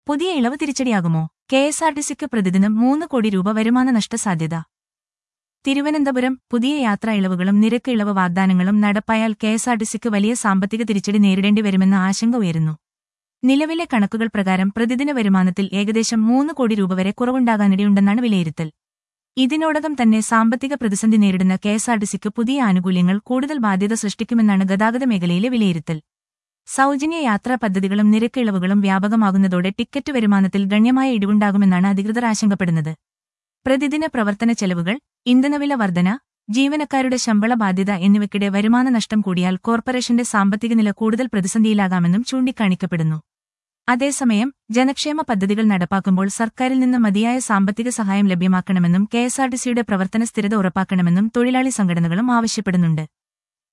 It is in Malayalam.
പുതിയ ഇളവ് തിരിച്ചടിയാകുമോ കെ എസ് ആർ ടി സിക്ക് പ്രതിദിനം മൂന്ന് കോടി രൂപ വരുമാന നഷ്ടസാധ്യത തിരുവനന്തപുരം പുതിയ യാത്രാ ഇളവുകളും നിരക്ക് ഇളവ് വാഗ്ദാനങ്ങളും നടപ്പായാൽ കെ എസ് ആർ ടി സിക്ക് വലിയ സാമ്പത്തിക തിരിച്ചടി നേരിടേണ്ടി വരുമെന്ന ആശങ്ക ഉയരുന്നു നിലവിലെ കണക്കുകൾ പ്രകാരം പ്രതിദിന വരുമാനത്തിൽ ഏകദേശം മൂന്ന് കോടി രൂപ വരെ കുറവുണ്ടാകാനിടയുണ്ടെന്നാണ് വിലയിരുത്തൽ ഇതിനോടകം തന്നെ സാമ്പത്തിക പ്രതിസന്ധി നേരിടുന്ന കെ എസ് ആർ ടി സിക്ക് പുതിയ ആനുകൂല്യങ്ങൾ കൂടുതൽ ബാധ്യത സൃഷ്ടിക്കുമെന്നാണ് ഗതാഗത മേഖലയിലെ വിലയിരുത്തൽ സൗജന്യ യാത്രാ പദ്ധതികളും നിരക്ക് ഇളവുകളും വ്യാപകമാകുന്നതോടെ ടിക്കറ്റ് വരുമാനത്തിൽ ഗണ്യമായ ഇടിവുണ്ടാകുമെന്നാണ് അധികൃതർ ആശങ്കപ്പെടുന്നത് പ്രതിദിന പ്രവർത്തന ചെലവുകൾ ഇന്ധനവില വർധന ജീവനക്കാരുടെ ശമ്പള ബാധ്യത എന്നിവയ്ക്കിടെ വരുമാന നഷ്ടം കൂടിയാൽ കോർപ്പറേഷന്റെ സാമ്പത്തിക നില കൂടുതൽ പ്രതിസന്ധിയിലാകാമെന്നും ചൂണ്ടിക്കാണിക്കപ്പെടുന്നു അതേസമയം ജനക്ഷേമ പദ്ധതികൾ നടപ്പാക്കുമ്പോൾ സർക്കാരിൽ നിന്ന് മതിയായ സാമ്പത്തിക സഹായം ലഭ്യമാക്കണമെന്നും കെഎസ്ആർടിസിയുടെ പ്രവർത്തന സ്ഥിരത ഉറപ്പാക്കണമെന്നും തൊഴിലാളി സംഘടനകളും ആവശ്യപ്പെടുന്നുണ്ട്